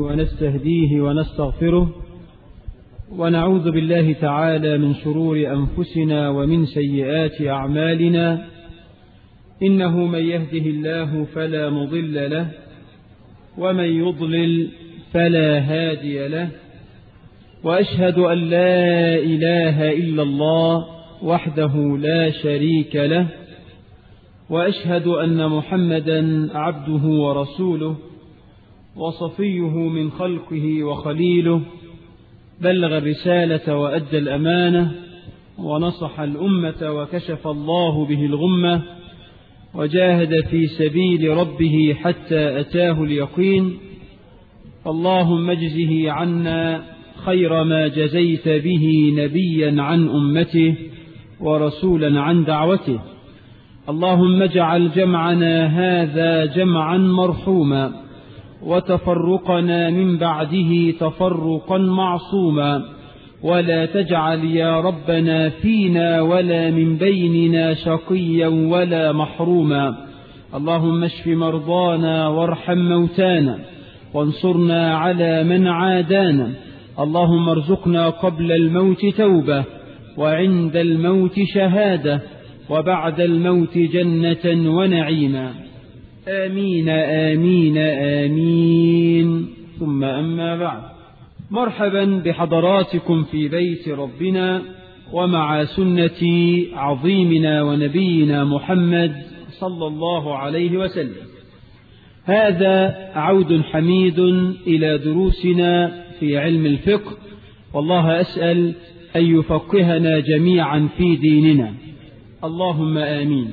ونستهديه ونستغفره ونعوذ بالله تعالى من شرور أنفسنا ومن سيئات أعمالنا إنه من يهده الله فلا مضل له ومن يضلل فلا هادي له وأشهد أن لا إله إلا الله وحده لا شريك له وأشهد أن محمدا عبده ورسوله وصفيه من خلقه وخليله بلغ الرسالة وأدى الأمانة ونصح الأمة وكشف الله به الغمة وجاهد في سبيل ربه حتى أتاه اليقين اللهم اجزه عنا خير ما جزيت به نبيا عن أمته ورسولا عن دعوته اللهم اجعل جمعنا هذا جمعا مرحوما وتفرقنا من بعده تفرقا معصوما ولا تجعل يا ربنا فينا ولا من بيننا شقيا ولا محروما اللهم اشف مرضانا وارحم موتانا وانصرنا على من عادانا اللهم ارزقنا قبل الموت توبة وعند الموت شهادة وبعد الموت جنة ونعيما آمين آمين آمين ثم أما بعد مرحبا بحضراتكم في بيت ربنا ومع سنة عظيمنا ونبينا محمد صلى الله عليه وسلم هذا عود حميد إلى دروسنا في علم الفقه والله أسأل أن يفقهنا جميعا في ديننا اللهم آمين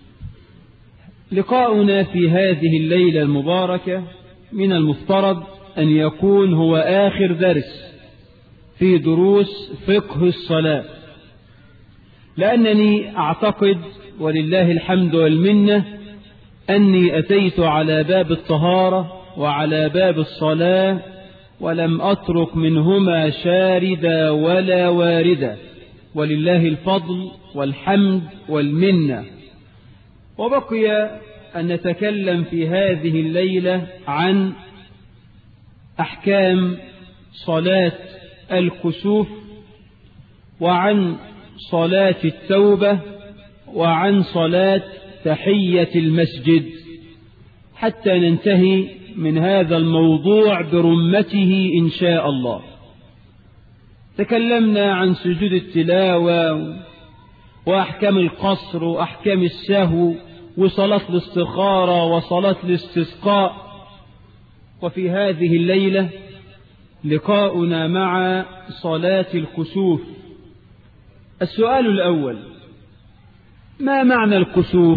لقاؤنا في هذه الليلة المباركة من المفترض أن يكون هو آخر درس في دروس فقه الصلاة لأنني أعتقد ولله الحمد والمنة أني أتيت على باب الطهارة وعلى باب الصلاة ولم أترك منهما شاردا ولا واردا ولله الفضل والحمد والمنة وبقي أن نتكلم في هذه الليلة عن أحكام صلاة الكسوف وعن صلاة التوبة وعن صلاة تحية المسجد حتى ننتهي من هذا الموضوع برمته إن شاء الله تكلمنا عن سجود التلاوة وأحكام القصر وأحكام السهو وصلاة الاستخارة وصلاة الاستسقاء وفي هذه الليلة لقاؤنا مع صلاة الكسوف السؤال الأول ما معنى الكسوف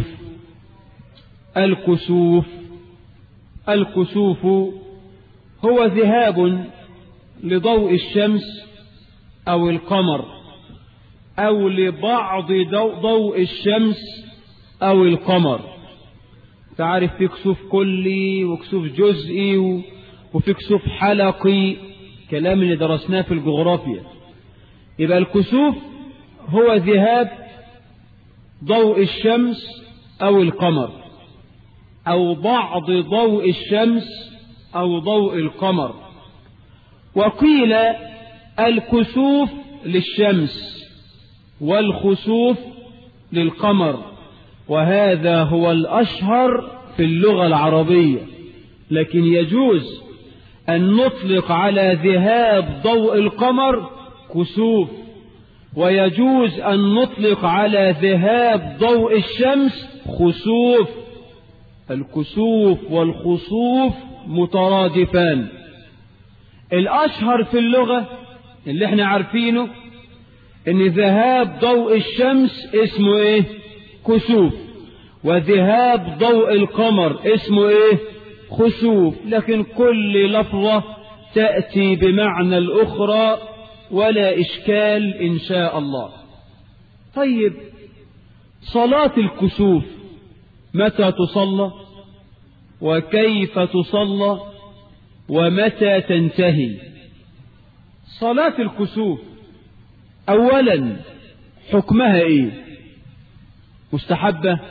الكسوف الكسوف هو ذهاب لضوء الشمس أو القمر أو لبعض ضوء الشمس أو القمر تعرف في كسوف كلي وكسوف جزئي وفي كسوف حلقي كلام اللي درسناه في الجغرافيا يبقى الكسوف هو ذهاب ضوء الشمس أو القمر أو بعض ضوء الشمس أو ضوء القمر وقيل الكسوف للشمس والخسوف للقمر وهذا هو الأشهر في اللغة العربية لكن يجوز أن نطلق على ذهاب ضوء القمر كسوف ويجوز أن نطلق على ذهاب ضوء الشمس خسوف الكسوف والخسوف مترادفان الأشهر في اللغة اللي احنا عارفينه ان ذهاب ضوء الشمس اسمه ايه كسوف وذهاب ضوء القمر اسمه ايه خسوف لكن كل لفظة تأتي بمعنى الأخرى ولا إشكال إن شاء الله طيب صلاة الكسوف متى تصلى وكيف تصلى ومتى تنتهي صلاة الكسوف أولا حكمها إيه مستحبة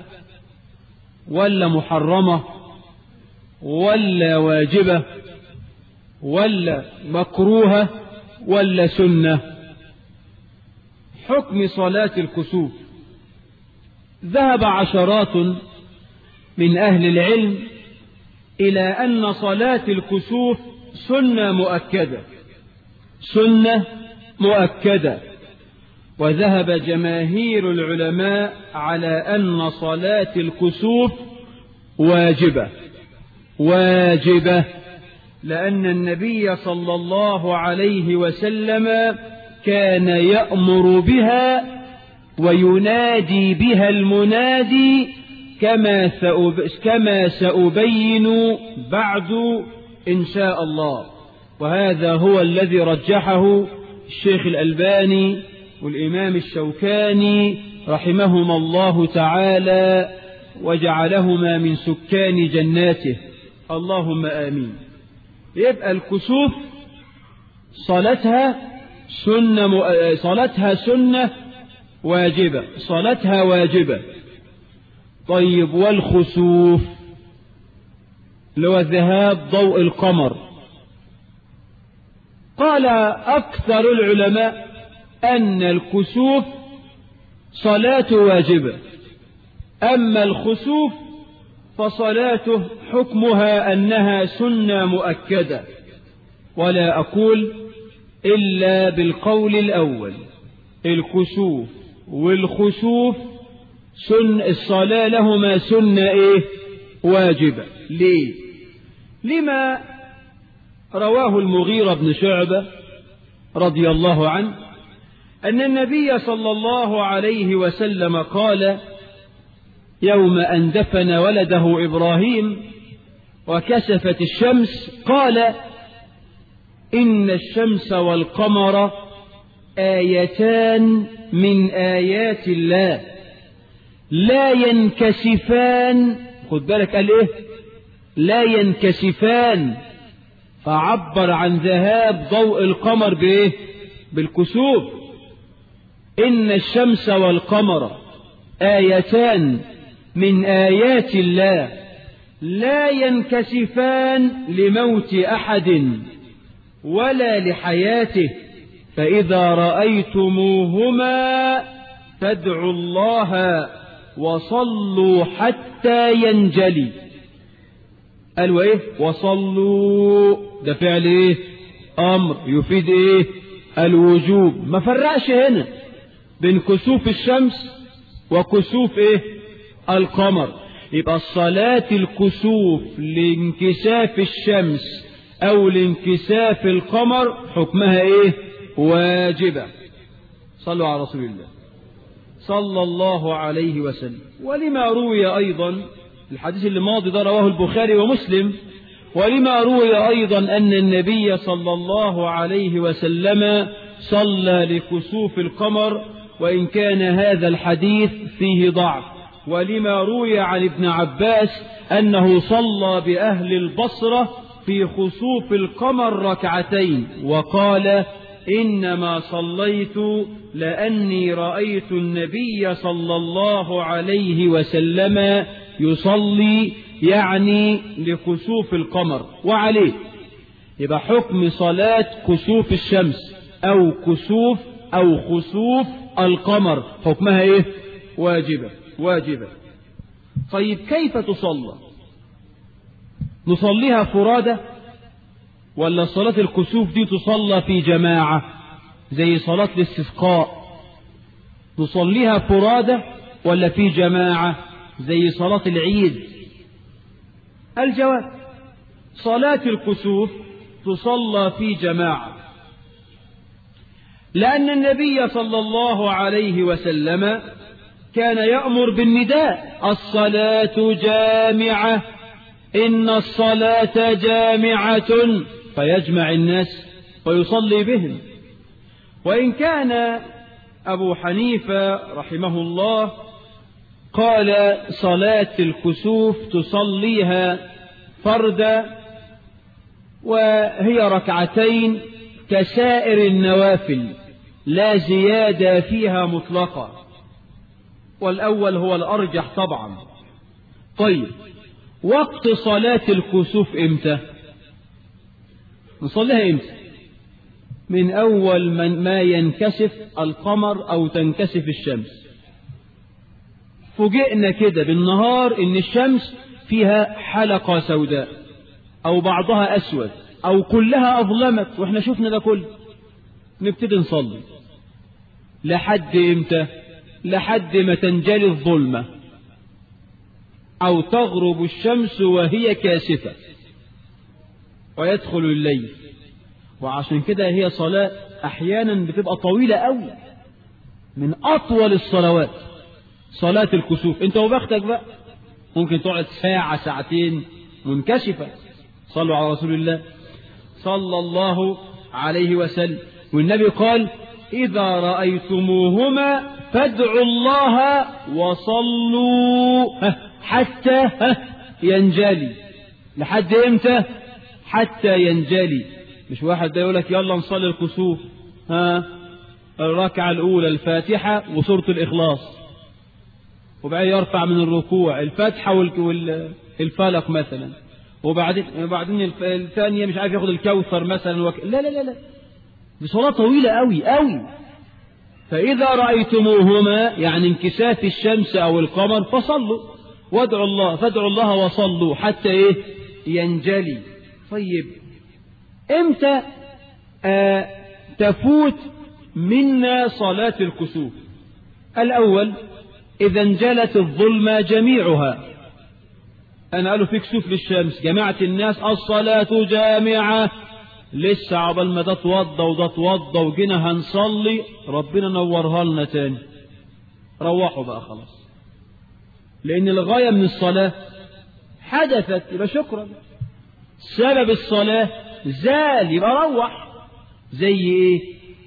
ولا محرمة ولا واجبة ولا مكروهة ولا سنة حكم صلاة الكسوف ذهب عشرات من أهل العلم إلى أن صلاة الكسوف سنة مؤكدة سنة مؤكدة وذهب جماهير العلماء على أن صلاة الكسوف واجبة واجبة لأن النبي صلى الله عليه وسلم كان يأمر بها وينادي بها المنادي كما كما سأبين بعد إن شاء الله وهذا هو الذي رجحه الشيخ الألباني والإمام الشوكاني رحمهما الله تعالى وجعلهما من سكان جناته اللهم آمين يبقى الكسوف صلتها سنة م... صلتها سنة واجبة صلتها واجبة طيب والخسوف اللي هو ذهاب ضوء القمر قال أكثر العلماء أن الكسوف صلاة واجبة أما الخسوف فصلاته حكمها أنها سنة مؤكدة ولا أقول إلا بالقول الأول الكسوف والخسوف سن الصلاة لهما سنة إيه واجبة ليه لما رواه المغيرة بن شعبة رضي الله عنه أن النبي صلى الله عليه وسلم قال يوم أن دفن ولده إبراهيم وكسفت الشمس قال إن الشمس والقمر آيتان من آيات الله لا ينكسفان خد بالك قال إيه لا ينكسفان فعبر عن ذهاب ضوء القمر بإيه بالكسوف إن الشمس والقمر آيتان من آيات الله لا ينكسفان لموت أحد ولا لحياته فإذا رأيتموهما فادعوا الله وصلوا حتى ينجلي قالوا ايه وصلوا ده فعل ايه امر يفيد ايه الوجوب ما فرقش هنا بين كسوف الشمس وكسوف ايه القمر يبقى الصلاة الكسوف لانكساف الشمس او لانكساف القمر حكمها ايه واجبة صلوا على رسول الله صلى الله عليه وسلم ولما روي ايضا الحديث اللي ماضي ده رواه البخاري ومسلم ولما روي أيضا أن النبي صلى الله عليه وسلم صلى لكسوف القمر وإن كان هذا الحديث فيه ضعف ولما روي عن ابن عباس أنه صلى بأهل البصرة في خسوف القمر ركعتين وقال إنما صليت لأني رأيت النبي صلى الله عليه وسلم يصلي يعني لكسوف القمر وعليه يبقى حكم صلاة كسوف الشمس أو كسوف أو خسوف القمر حكمها إيه واجبة واجبة طيب كيف تصلى نصليها فرادة ولا صلاة الكسوف دي تصلى في جماعة زي صلاة الاستسقاء نصليها فرادة ولا في جماعة زي صلاة العيد الجواب صلاة الكسوف تصلى في جماعة لأن النبي صلى الله عليه وسلم كان يأمر بالنداء الصلاة جامعة إن الصلاة جامعة فيجمع الناس ويصلي بهم وإن كان أبو حنيفة رحمه الله قال صلاة الكسوف تصليها فردا وهي ركعتين كسائر النوافل لا زيادة فيها مطلقة والأول هو الأرجح طبعا طيب وقت صلاة الكسوف امتى نصليها امتى من أول من ما ينكسف القمر أو تنكسف الشمس فوجئنا كده بالنهار إن الشمس فيها حلقة سوداء أو بعضها أسود أو كلها أظلمت وإحنا شفنا ده كله نبتدي نصلي لحد إمتى لحد ما تنجلي الظلمة أو تغرب الشمس وهي كاسفة ويدخل الليل وعشان كده هي صلاة أحيانا بتبقى طويلة قوي من أطول الصلوات صلاة الكسوف أنت وبختك بقى ممكن تقعد ساعة ساعتين منكشفة صلوا على رسول الله صلى الله عليه وسلم والنبي قال إذا رأيتموهما فادعوا الله وصلوا حتى ينجلي لحد امتى حتى ينجلي مش واحد ده يقول لك يلا نصلي الكسوف ها الركعة الأولى الفاتحة وسورة الإخلاص وبعدين يرفع من الركوع الفاتحة والفلق مثلا وبعدين وبعدين الثانية مش عارف ياخد الكوثر مثلا وك... لا لا لا لا دي صلاة طويلة قوي قوي فإذا رأيتموهما يعني انكساف الشمس أو القمر فصلوا وادعوا الله فادعوا الله وصلوا حتى إيه ينجلي طيب امتى آه تفوت منا صلاة الكسوف الأول إذا انجلت الظلمة جميعها أنا قالوا في كسوف للشمس جماعة الناس الصلاة جامعة لسه عبال ما ده اتوضى وده اتوضى وجينا هنصلي ربنا نورها لنا تاني روحوا بقى خلاص لأن الغاية من الصلاة حدثت يبقى شكرا سبب الصلاة زال يبقى روح زي ايه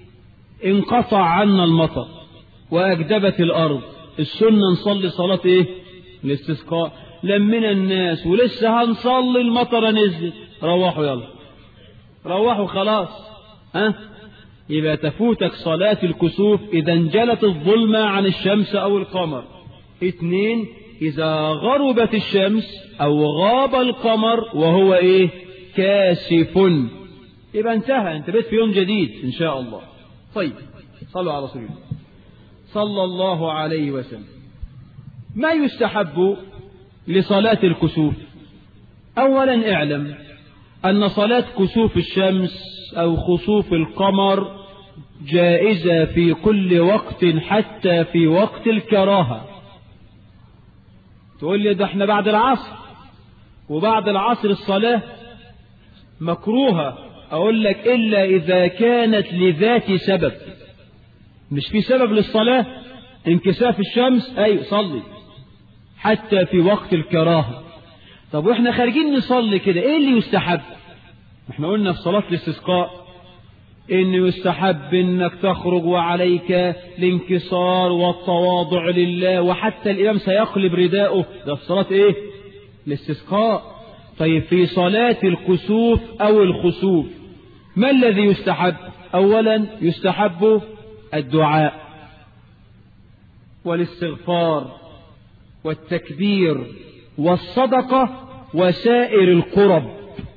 انقطع عنا المطر واجدبت الارض السنة نصلي صلاة ايه الاستسقاء لمنا الناس ولسه هنصلي المطر نزلت روحوا يلا روحوا خلاص ها يبقى تفوتك صلاة الكسوف إذا انجلت الظلمة عن الشمس أو القمر اثنين إذا غربت الشمس أو غاب القمر وهو إيه كاسف يبقى انتهى انت بيت في يوم جديد إن شاء الله طيب صلوا على رسول الله صلى الله عليه وسلم ما يستحب لصلاة الكسوف أولا اعلم أن صلاة كسوف الشمس أو خسوف القمر جائزة في كل وقت حتى في وقت الكراهة تقول لي ده احنا بعد العصر وبعد العصر الصلاة مكروهة أقول لك إلا إذا كانت لذات سبب مش في سبب للصلاة انكساف الشمس أي صلي حتى في وقت الكراهة طب واحنا خارجين نصلي كده ايه اللي يستحب احنا قلنا في صلاة الاستسقاء ان يستحب انك تخرج وعليك الانكسار والتواضع لله وحتى الامام سيقلب رداءه ده في صلاة ايه الاستسقاء طيب في صلاة الكسوف او الخسوف ما الذي يستحب اولا يستحب الدعاء والاستغفار والتكبير والصدقة وسائر القرب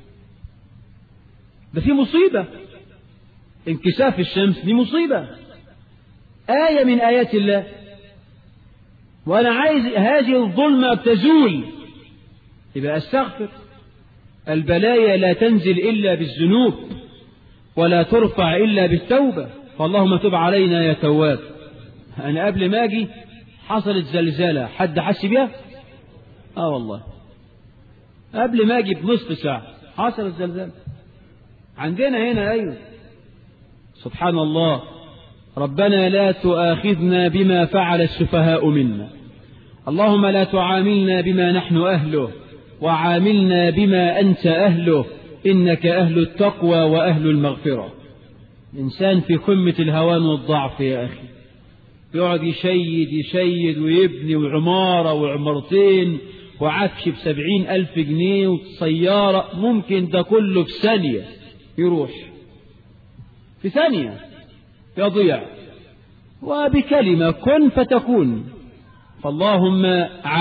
ده في مصيبة انكساف الشمس دي مصيبة آية من آيات الله وأنا عايز هذه الظلمة تزول يبقى أستغفر البلايا لا تنزل إلا بالذنوب ولا ترفع إلا بالتوبة فاللهم تب علينا يا تواب أنا قبل ما أجي حصلت زلزالة حد حس بيها آه والله قبل ما أجي بنصف ساعة حصلت زلزالة عندنا هنا أيوه سبحان الله ربنا لا تؤاخذنا بما فعل السفهاء منا اللهم لا تعاملنا بما نحن أهله وعاملنا بما أنت أهله إنك أهل التقوى وأهل المغفرة إنسان في قمة الهوان والضعف يا أخي يقعد يشيد يشيد ويبني وعمارة وعمارتين وعفش بسبعين ألف جنيه وسيارة ممكن ده كله في ثانية يروح في ثانية يضيع وبكلمة كن فتكون فاللهم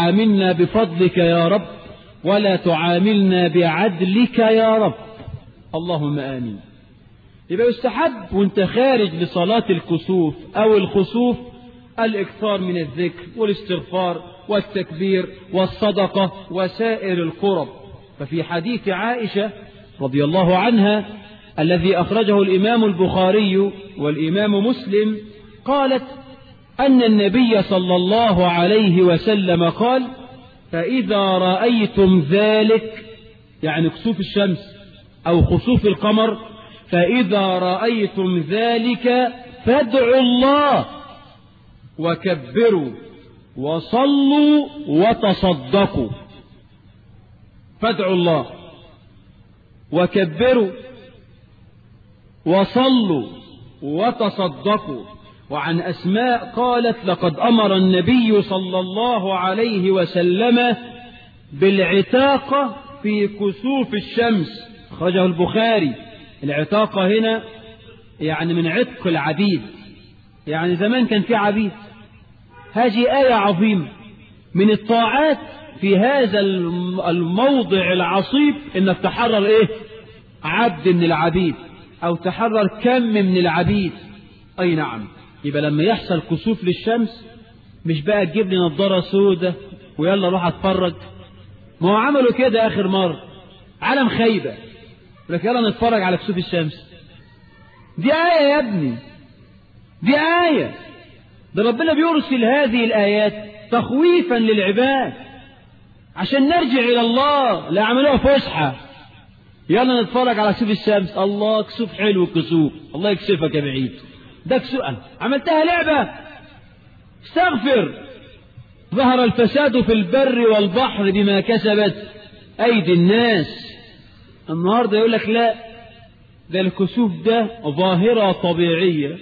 عاملنا بفضلك يا رب ولا تعاملنا بعدلك يا رب اللهم آمين يبقى يستحب وانت خارج لصلاة الكسوف أو الخسوف الإكثار من الذكر والاستغفار والتكبير والصدقة وسائر القرب ففي حديث عائشة رضي الله عنها الذي أخرجه الإمام البخاري والإمام مسلم قالت أن النبي صلى الله عليه وسلم قال فإذا رأيتم ذلك يعني كسوف الشمس أو خسوف القمر فإذا رأيتم ذلك فادعوا الله وكبروا وصلوا وتصدقوا فادعوا الله وكبروا وصلوا وتصدقوا وعن أسماء قالت لقد أمر النبي صلى الله عليه وسلم بالعتاقة في كسوف الشمس خرجه البخاري العتاقة هنا يعني من عتق العبيد يعني زمان كان في عبيد هذه آية عظيمة من الطاعات في هذا الموضع العصيب انك تحرر ايه عبد من العبيد او تحرر كم من العبيد اي نعم يبقى لما يحصل كسوف للشمس مش بقى تجيب لي نظاره سودة ويلا روح اتفرج ما هو عملوا كده اخر مره علم خيبه لك يلا نتفرج على كسوف الشمس دي آية يا ابني دي آية ده ربنا بيرسل هذه الآيات تخويفا للعباد عشان نرجع إلى الله لا عملوها فسحة يلا نتفرج على كسوف الشمس الله كسوف حلو الكسوف الله يكسفك يا بعيد ده كسوف عملتها لعبة استغفر ظهر الفساد في البر والبحر بما كسبت أيدي الناس النهاردة يقول لك لا ده الكسوف ده ظاهرة طبيعية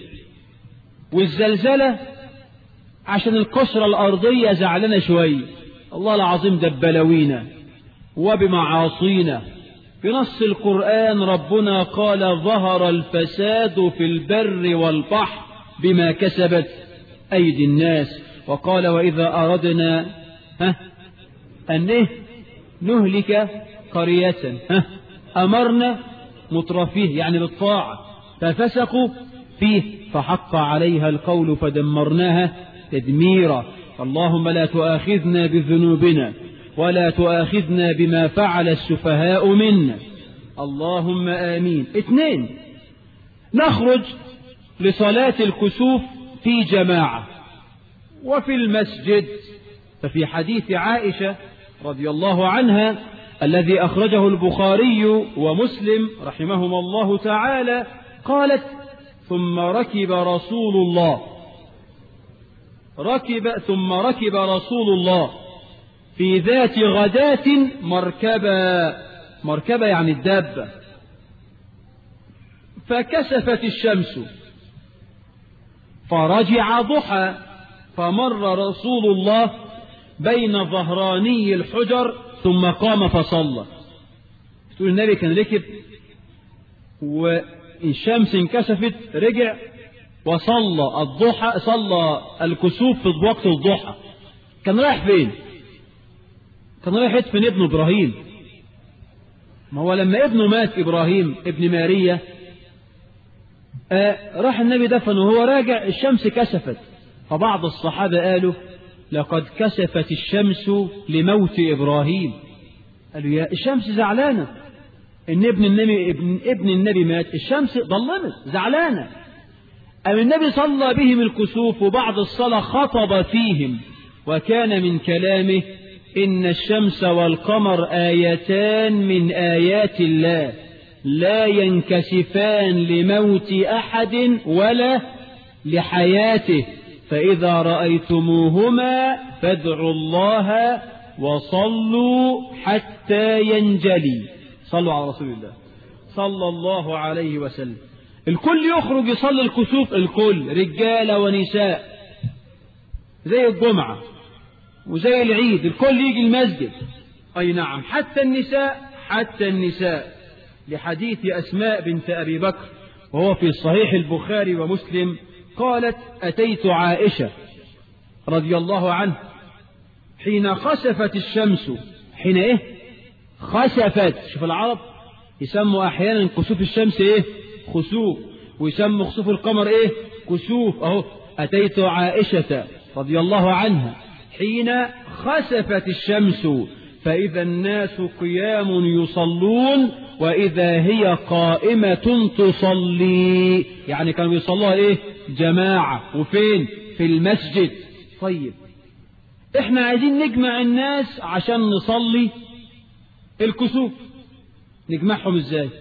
والزلزلة عشان القشرة الأرضية زعلانة شوية الله العظيم دبلوينا وبمعاصينا في نص القرآن ربنا قال ظهر الفساد في البر والبحر بما كسبت أيدي الناس وقال وإذا أردنا ها أن نهلك قرية ها أمرنا مترفيه يعني بالطاعة ففسقوا فيه فحق عليها القول فدمرناها تدميرا اللهم لا تؤاخذنا بذنوبنا ولا تؤاخذنا بما فعل السفهاء منا اللهم آمين اثنين نخرج لصلاة الكسوف في جماعة وفي المسجد ففي حديث عائشة رضي الله عنها الذي أخرجه البخاري ومسلم رحمهما الله تعالى قالت ثم ركب رسول الله ركب ثم ركب رسول الله في ذات غداة مركبة مركبة يعني الدابة فكسفت الشمس فرجع ضحى فمر رسول الله بين ظهراني الحجر ثم قام فصلى تقول النبي كان ركب والشمس انكسفت رجع وصلى الضحى صلى الكسوف في وقت الضحى كان رايح فين كان رايح يدفن ابنه ابراهيم ما هو لما ابنه مات ابراهيم ابن ماريا آه راح النبي دفن وهو راجع الشمس كسفت فبعض الصحابة قالوا لقد كسفت الشمس لموت إبراهيم قالوا يا الشمس زعلانة إن ابن النبي ابن, ابن النبي مات الشمس ظلمت زعلانة أم النبي صلى بهم الكسوف وبعد الصلاة خطب فيهم وكان من كلامه إن الشمس والقمر آيتان من آيات الله لا ينكسفان لموت أحد ولا لحياته فإذا رأيتموهما فادعوا الله وصلوا حتى ينجلي صلوا على رسول الله صلى الله عليه وسلم الكل يخرج يصلي الكسوف الكل رجال ونساء زي الجمعة وزي العيد الكل يجي المسجد أي نعم حتى النساء حتى النساء لحديث أسماء بنت أبي بكر وهو في صحيح البخاري ومسلم قالت أتيت عائشة رضي الله عنه حين خسفت الشمس حين إيه خسفت شوف العرب يسموا أحيانا كسوف الشمس إيه خسوف ويسموا خسوف القمر إيه كسوف أهو أتيت عائشة رضي الله عنها حين خسفت الشمس فإذا الناس قيام يصلون وإذا هي قائمة تصلي يعني كانوا بيصلوها إيه جماعة وفين في المسجد طيب احنا عايزين نجمع الناس عشان نصلي الكسوف نجمعهم ازاي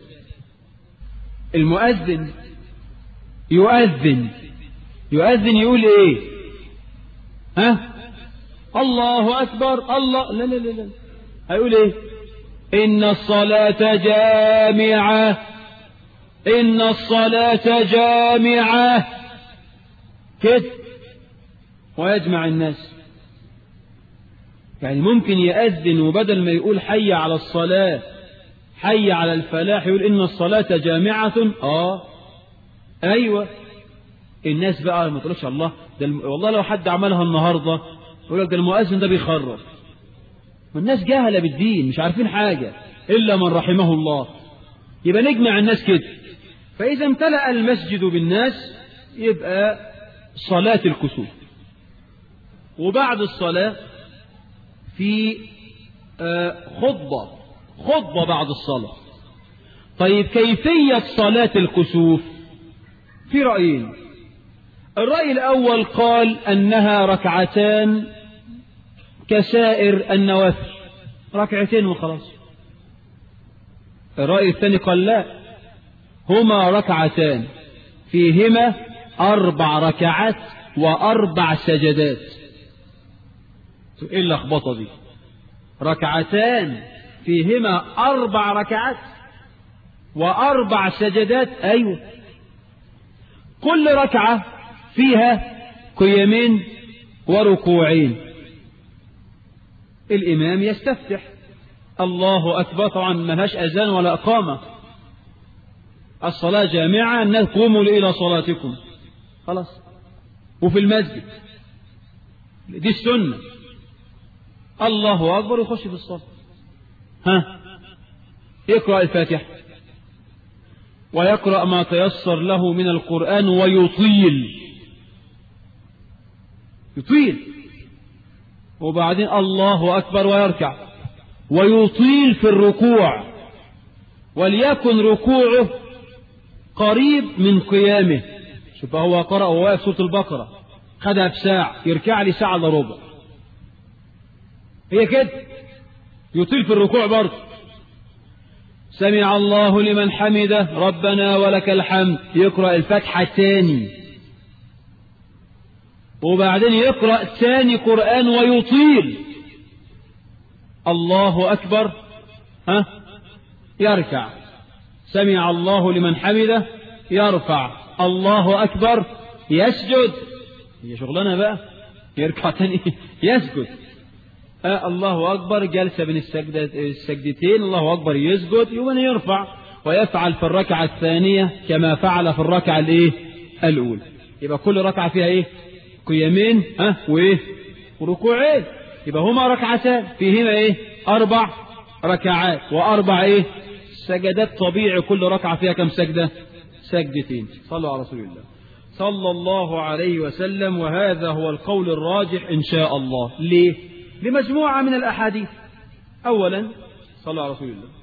المؤذن يؤذن يؤذن يقول ايه ها الله اكبر الله لا لا لا لا هيقول ايه ان الصلاة جامعة ان الصلاة جامعة كده ويجمع الناس يعني ممكن يأذن وبدل ما يقول حي على الصلاة حي على الفلاح يقول إن الصلاة جامعة آه أيوة الناس بقى ما تقولش الله ده الم... والله لو حد عملها النهاردة يقول لك ده المؤذن ده بيخرف والناس جاهلة بالدين مش عارفين حاجة إلا من رحمه الله يبقى نجمع الناس كده فإذا امتلأ المسجد بالناس يبقى صلاة الكسوف وبعد الصلاة في خطبة خطبة بعد الصلاة طيب كيفية صلاة الكسوف في رأيين الرأي الأول قال أنها ركعتان كسائر النوافل ركعتين وخلاص الرأي الثاني قال لا هما ركعتان فيهما أربع ركعات وأربع سجدات ايه اللخبطه دي ركعتان فيهما اربع ركعات واربع سجدات ايوه كل ركعه فيها قيامين وركوعين الامام يستفتح الله اكبر طبعا ملهاش اذان ولا اقامه الصلاه جامعه الناس قوموا الى صلاتكم خلاص وفي المسجد دي السنه الله أكبر يخش في الصلاة ها يقرأ الفاتحة ويقرأ ما تيسر له من القرآن ويطيل يطيل وبعدين الله أكبر ويركع ويطيل في الركوع وليكن ركوعه قريب من قيامه شوف هو قرأ وهو واقف سورة البقرة خدها في ساعة يركع لي ساعة الا ربع هي كده يطيل في الركوع برضه سمع الله لمن حمده ربنا ولك الحمد يقرأ الفاتحة تاني وبعدين يقرأ تاني قرآن ويطيل الله أكبر ها يركع سمع الله لمن حمده يرفع الله أكبر يسجد هي شغلانة بقى يركع تاني يسجد آه الله أكبر جلسة بين السجدة السجدتين الله أكبر يسجد يوم يرفع ويفعل في الركعة الثانية كما فعل في الركعة الإيه الأولى يبقى كل ركعة فيها إيه قيامين ها وإيه وركوعين يبقى هما ركعتان فيهما إيه أربع ركعات وأربع إيه سجدات طبيعي كل ركعة فيها كم سجدة سجدتين صلوا على رسول الله صلى الله عليه وسلم وهذا هو القول الراجح إن شاء الله ليه لمجموعة من الأحاديث أولا صلى على رسول الله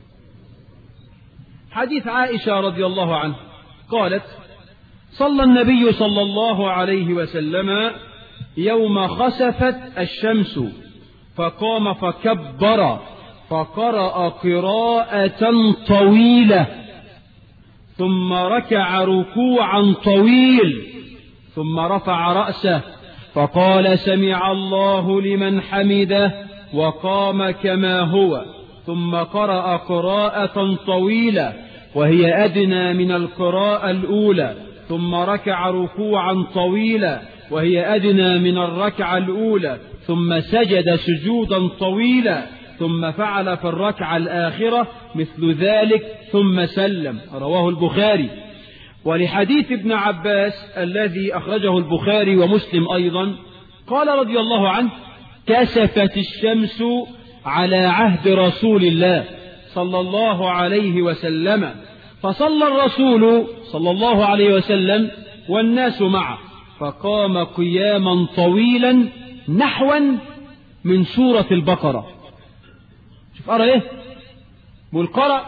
حديث عائشة رضي الله عنها قالت صلى النبي صلى الله عليه وسلم يوم خسفت الشمس فقام فكبر فقرأ قراءة طويلة ثم ركع ركوعا طويل ثم رفع رأسه فقال سمع الله لمن حمده وقام كما هو ثم قرأ قراءة طويلة وهي أدنى من القراءة الأولى ثم ركع ركوعا طويلا وهي أدنى من الركعة الأولى ثم سجد سجودا طويلا ثم فعل في الركعة الآخرة مثل ذلك ثم سلم رواه البخاري ولحديث ابن عباس الذي أخرجه البخاري ومسلم أيضا قال رضي الله عنه كسفت الشمس على عهد رسول الله صلى الله عليه وسلم فصلى الرسول صلى الله عليه وسلم والناس معه فقام قياما طويلا نحوا من سورة البقرة شوف قرأ ايه والقرأ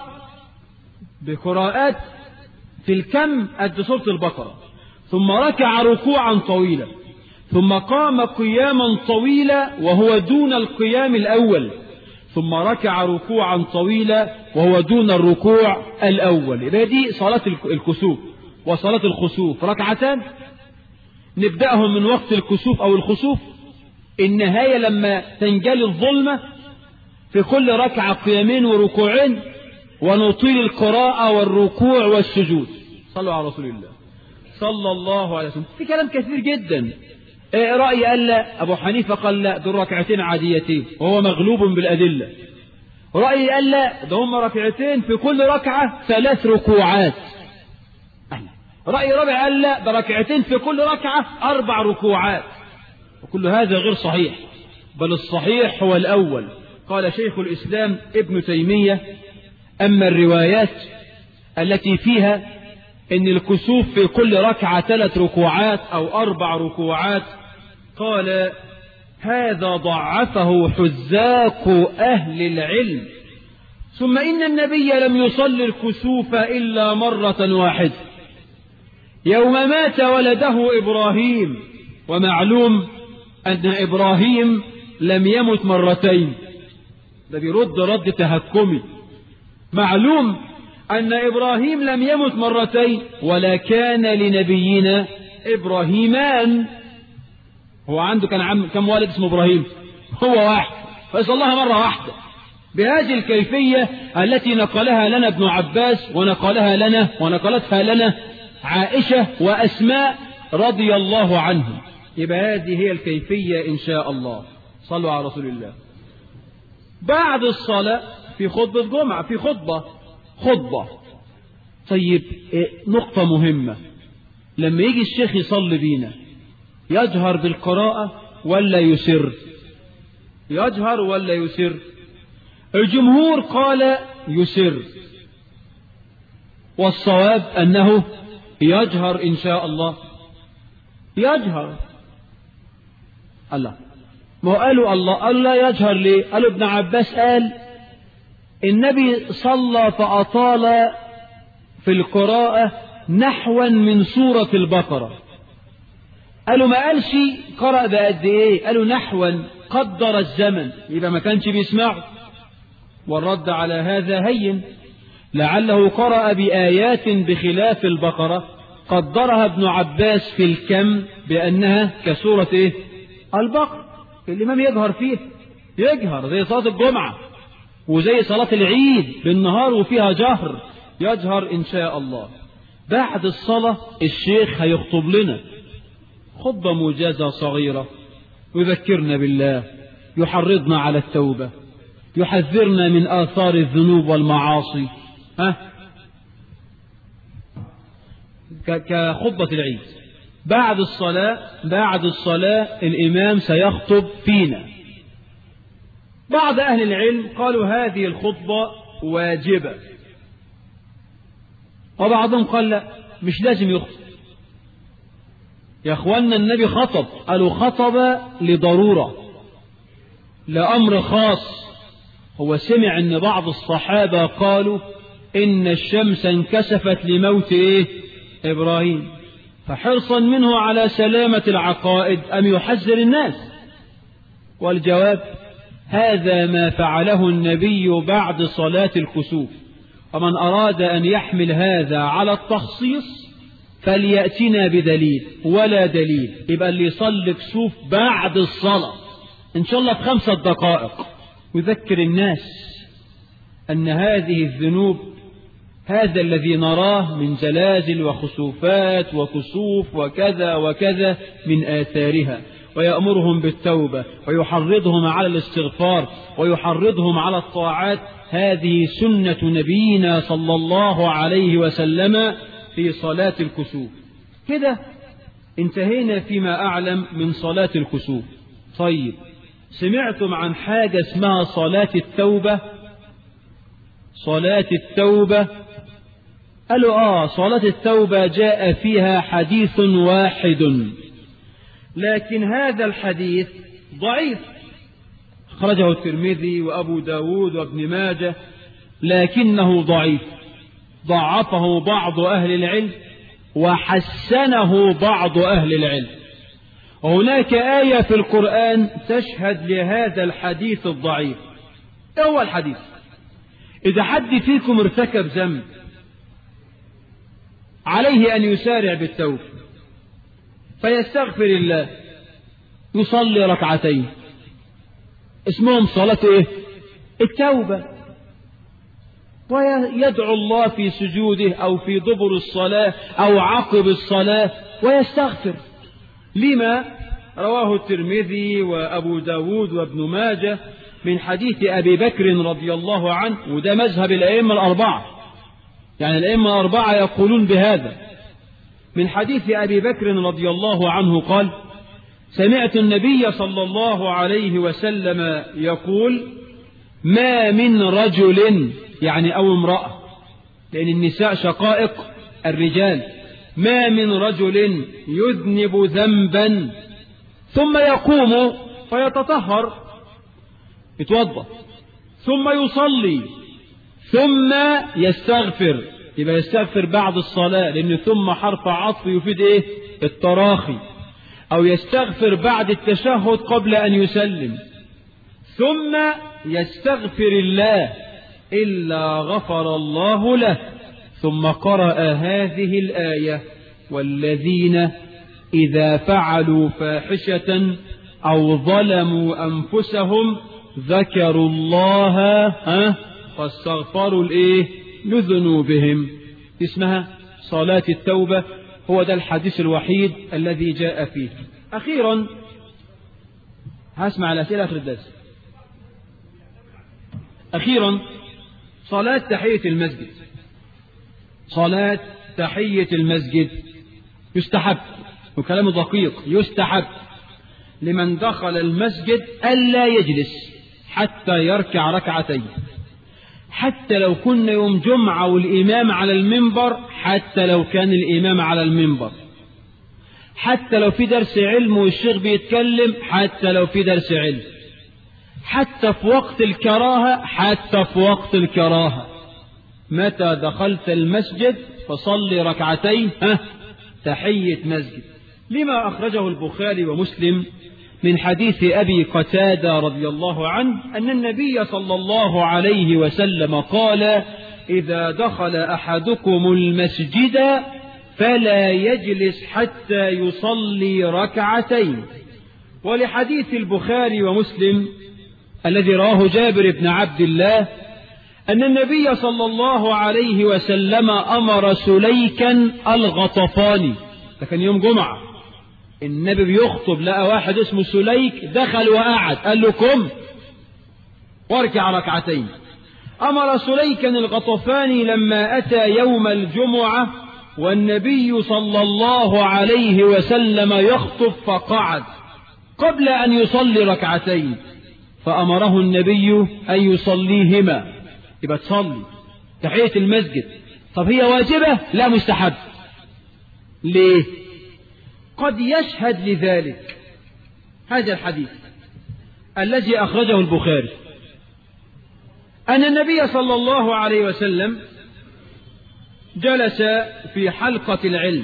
بقراءات في الكم قد سورة البقرة ثم ركع ركوعا طويلا ثم قام قياما طويلا وهو دون القيام الأول ثم ركع ركوعا طويلا وهو دون الركوع الأول يبقى دي صلاة الكسوف وصلاة الخسوف ركعتان نبدأهم من وقت الكسوف أو الخسوف النهاية لما تنجلي الظلمة في كل ركعة قيامين وركوعين ونطيل القراءة والركوع والسجود صلوا على رسول الله صلى الله عليه وسلم في كلام كثير جدا إيه رأي قال لا أبو حنيفة قال لا دول ركعتين عاديتين وهو مغلوب بالأدلة رأي قال لا ده هم ركعتين في كل ركعة ثلاث ركوعات رأي رابع قال لا ده ركعتين في كل ركعة أربع ركوعات وكل هذا غير صحيح بل الصحيح هو الأول قال شيخ الإسلام ابن تيمية أما الروايات التي فيها ان الكسوف في كل ركعة ثلاث ركوعات او اربع ركوعات قال هذا ضعفه حزاق اهل العلم ثم ان النبي لم يصلي الكسوف الا مرة واحدة يوم مات ولده ابراهيم ومعلوم ان ابراهيم لم يمت مرتين ده بيرد رد تهكمي معلوم أن إبراهيم لم يمت مرتين ولا كان لنبينا إبراهيمان هو عنده كان عم كم والد اسمه إبراهيم هو واحد فصلىها مرة واحدة بهذه الكيفية التي نقلها لنا ابن عباس ونقلها لنا ونقلتها لنا عائشة وأسماء رضي الله عنهم يبقى هذه هي الكيفية إن شاء الله صلوا على رسول الله بعد الصلاة في خطبة جمعة في خطبة خطبة طيب نقطة مهمة لما يجي الشيخ يصلي بينا يجهر بالقراءة ولا يسر يجهر ولا يسر الجمهور قال يسر والصواب أنه يجهر إن شاء الله يجهر الله ما قالوا الله قالوا لا يجهر ليه قالوا ابن عباس قال النبي صلى فأطال في القراءة نحوا من سورة البقرة قالوا ما قالش قرأ بقد ايه قالوا نحوا قدر الزمن يبقى ما كانش بيسمعه والرد على هذا هين لعله قرأ بآيات بخلاف البقرة قدرها ابن عباس في الكم بأنها كسورة ايه البقرة الإمام يجهر فيه يجهر زي صلاة الجمعة وزي صلاة العيد بالنهار وفيها جهر يجهر إن شاء الله بعد الصلاة الشيخ هيخطب لنا خطبة موجزة صغيرة يذكرنا بالله يحرضنا على التوبة يحذرنا من آثار الذنوب والمعاصي ها كخطبة العيد بعد الصلاة بعد الصلاة الإمام سيخطب فينا بعض أهل العلم قالوا هذه الخطبة واجبة وبعضهم قال لا مش لازم يخطب يا أخوانا النبي خطب قالوا خطب لضرورة لأمر خاص هو سمع أن بعض الصحابة قالوا إن الشمس انكسفت لموت إيه إبراهيم فحرصا منه على سلامة العقائد أم يحذر الناس والجواب هذا ما فعله النبي بعد صلاة الكسوف ومن أراد أن يحمل هذا على التخصيص فليأتنا بدليل ولا دليل يبقى اللي يصلي كسوف بعد الصلاة إن شاء الله في خمسة دقائق يذكر الناس أن هذه الذنوب هذا الذي نراه من زلازل وخسوفات وكسوف وكذا وكذا من آثارها ويأمرهم بالتوبة ويحرضهم على الاستغفار ويحرضهم على الطاعات هذه سنة نبينا صلى الله عليه وسلم في صلاة الكسوف كده انتهينا فيما أعلم من صلاة الكسوف طيب سمعتم عن حاجة اسمها صلاة التوبة صلاة التوبة قالوا آه صلاة التوبة جاء فيها حديث واحد لكن هذا الحديث ضعيف خرجه الترمذي وأبو داود وابن ماجه لكنه ضعيف ضعفه بعض أهل العلم وحسنه بعض أهل العلم هناك آية في القرآن تشهد لهذا الحديث الضعيف هو الحديث إذا حد فيكم ارتكب ذنب عليه أن يسارع بالتوبة فيستغفر الله يصلي ركعتين اسمهم صلاة ايه التوبة ويدعو الله في سجوده أو في دبر الصلاة أو عقب الصلاة ويستغفر لما رواه الترمذي وأبو داود وابن ماجه من حديث أبي بكر رضي الله عنه وده مذهب الأئمة الأربعة يعني الأئمة الأربعة يقولون بهذا من حديث أبي بكر رضي الله عنه قال سمعت النبي صلى الله عليه وسلم يقول ما من رجل يعني أو امرأة لأن النساء شقائق الرجال ما من رجل يذنب ذنبا ثم يقوم فيتطهر يتوضا ثم يصلي ثم يستغفر يبقى يستغفر بعد الصلاة لأن ثم حرف عطف يفيد إيه التراخي أو يستغفر بعد التشهد قبل أن يسلم ثم يستغفر الله إلا غفر الله له ثم قرأ هذه الآية والذين إذا فعلوا فاحشة أو ظلموا أنفسهم ذكروا الله ها فاستغفروا الايه لذنوبهم اسمها صلاة التوبة هو ده الحديث الوحيد الذي جاء فيه أخيرا هسمع الأسئلة في الدرس أخيرا صلاة تحية المسجد صلاة تحية المسجد يستحب وكلام دقيق يستحب لمن دخل المسجد ألا يجلس حتى يركع ركعتين حتى لو كنا يوم جمعة والإمام على المنبر حتى لو كان الإمام على المنبر حتى لو في درس علم والشيخ بيتكلم حتى لو في درس علم حتى في وقت الكراهة حتى في وقت الكراهة متى دخلت المسجد فصلي ركعتين ها تحية مسجد لما أخرجه البخاري ومسلم من حديث أبي قتادة رضي الله عنه أن النبي صلى الله عليه وسلم قال إذا دخل أحدكم المسجد فلا يجلس حتى يصلي ركعتين ولحديث البخاري ومسلم الذي رواه جابر بن عبد الله أن النبي صلى الله عليه وسلم أمر سليكا الغطفاني ده كان يوم جمعة النبي بيخطب لقى واحد اسمه سليك دخل وقعد قال له قم واركع ركعتين أمر سليكا الغطفاني لما أتى يوم الجمعة والنبي صلى الله عليه وسلم يخطب فقعد قبل أن يصلي ركعتين فأمره النبي أن يصليهما يبقى تصلي تحية المسجد طب هي واجبة لا مستحب ليه قد يشهد لذلك هذا الحديث الذي أخرجه البخاري أن النبي صلى الله عليه وسلم جلس في حلقة العلم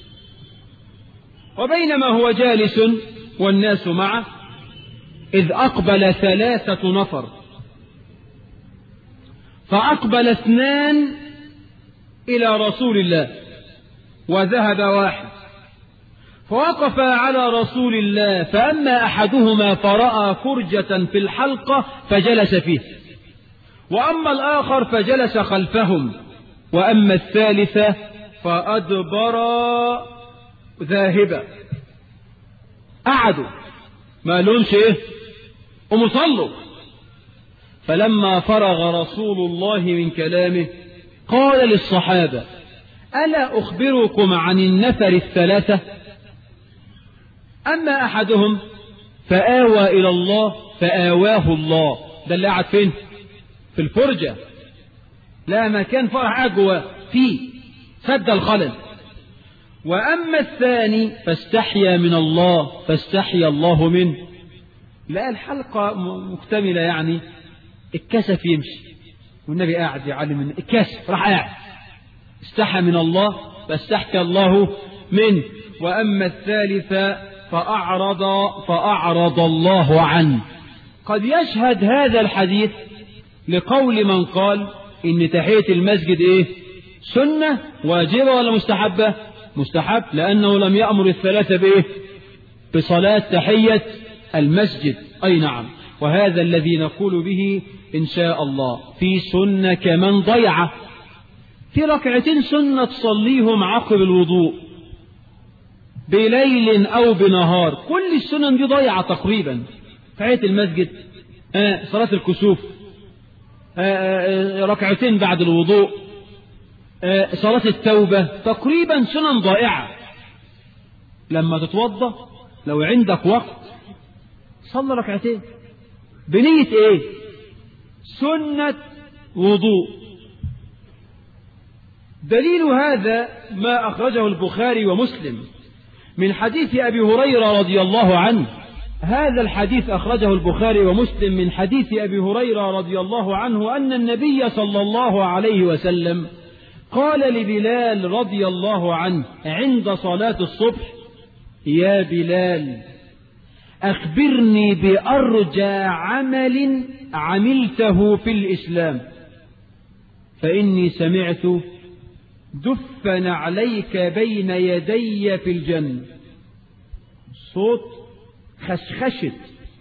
وبينما هو جالس والناس معه إذ أقبل ثلاثة نفر فأقبل اثنان إلى رسول الله وذهب واحد فوقف على رسول الله فأما أحدهما فرأى فرجة في الحلقة فجلس فيه وأما الآخر فجلس خلفهم وأما الثالثة فأدبر ذاهبا قعدوا ما لهمش ايه ومصلوا فلما فرغ رسول الله من كلامه قال للصحابة ألا أخبركم عن النفر الثلاثة أما أحدهم فآوى إلى الله فآواه الله ده اللي قاعد فين في الفرجة لا مكان فرح قاعد جواه فيه سد الخلل وأما الثاني فاستحيا من الله فاستحيا الله منه لا الحلقة مكتملة يعني الكسف يمشي والنبي قاعد يعلم من الكسف راح قاعد استحى من الله فاستحكى الله منه وأما الثالث فأعرض فأعرض الله عنه قد يشهد هذا الحديث لقول من قال إن تحية المسجد إيه سنة واجبة ولا مستحبة مستحب لأنه لم يأمر الثلاثة بإيه بصلاة تحية المسجد أي نعم وهذا الذي نقول به إن شاء الله في سنة كمن ضيعة في ركعتين سنة تصليهم عقب الوضوء بليل أو بنهار كل السنن دي ضيعة تقريبا تحية المسجد آه صلاة الكسوف آه آه ركعتين بعد الوضوء صلاة التوبة تقريبا سنن ضائعة لما تتوضى لو عندك وقت صلى ركعتين بنية ايه سنة وضوء دليل هذا ما أخرجه البخاري ومسلم من حديث أبي هريرة رضي الله عنه هذا الحديث أخرجه البخاري ومسلم من حديث أبي هريرة رضي الله عنه أن النبي صلى الله عليه وسلم قال لبلال رضي الله عنه عند صلاة الصبح يا بلال أخبرني بأرجى عمل عملته في الإسلام فإني سمعت دفن عليك بين يدي في الجنة صوت خشخشت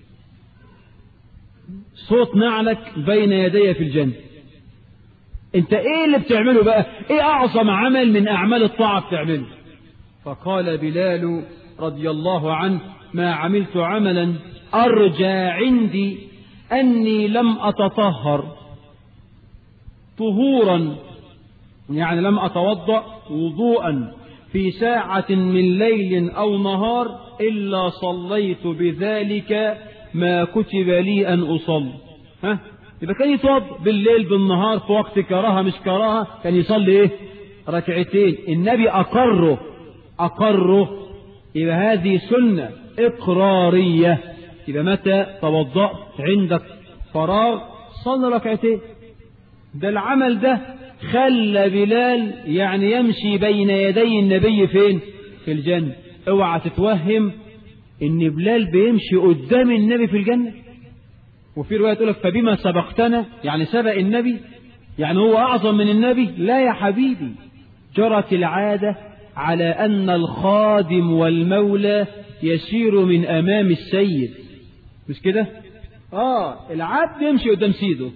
صوت نعلك بين يدي في الجنة انت ايه اللي بتعمله بقى ايه اعظم عمل من اعمال الطاعة بتعمله فقال بلال رضي الله عنه ما عملت عملا ارجى عندي اني لم اتطهر طهورا يعني لم اتوضا وضوءا في ساعة من ليل أو نهار إلا صليت بذلك ما كتب لي أن أصلي ها يبقى كان يتوضا بالليل بالنهار في وقت كراهة مش كراهة كان يصلي ايه ركعتين النبي أقره أقره يبقى هذه سنة إقرارية يبقى متى توضأت عندك فراغ صلي ركعتين ده العمل ده خلى بلال يعني يمشي بين يدي النبي فين في الجنة اوعى تتوهم ان بلال بيمشي قدام النبي في الجنة وفي رواية تقول لك فبما سبقتنا يعني سبق النبي يعني هو أعظم من النبي لا يا حبيبي جرت العادة على أن الخادم والمولى يسير من أمام السيد مش كده آه العبد يمشي قدام سيده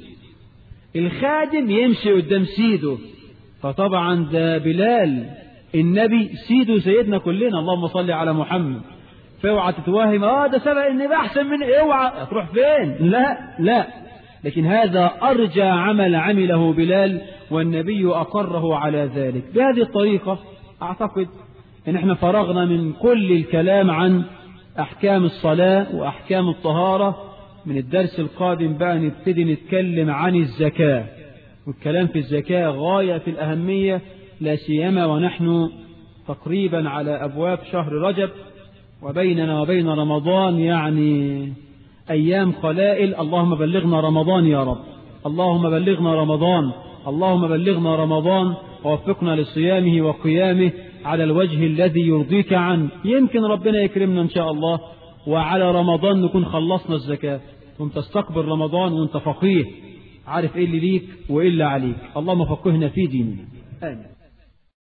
الخادم يمشي قدام سيده فطبعا ده بلال النبي سيده سيدنا كلنا اللهم صل على محمد فاوعى تتوهم اه ده سبق النبي احسن من اوعى تروح فين لا لا لكن هذا ارجى عمل عمله بلال والنبي اقره على ذلك بهذه الطريقه اعتقد ان احنا فرغنا من كل الكلام عن احكام الصلاه واحكام الطهاره من الدرس القادم بقى نبتدي نتكلم عن الزكاه والكلام في الزكاه غايه في الاهميه لا سيما ونحن تقريبا على ابواب شهر رجب وبيننا وبين رمضان يعني أيام قلائل اللهم بلغنا رمضان يا رب اللهم بلغنا رمضان اللهم بلغنا رمضان ووفقنا لصيامه وقيامه على الوجه الذي يرضيك عنه يمكن ربنا يكرمنا إن شاء الله وعلى رمضان نكون خلصنا الزكاة ثم تستقبل رمضان وانت فقيه عارف ايه اللي ليك وايه اللي عليك اللهم فقهنا في ديننا آمين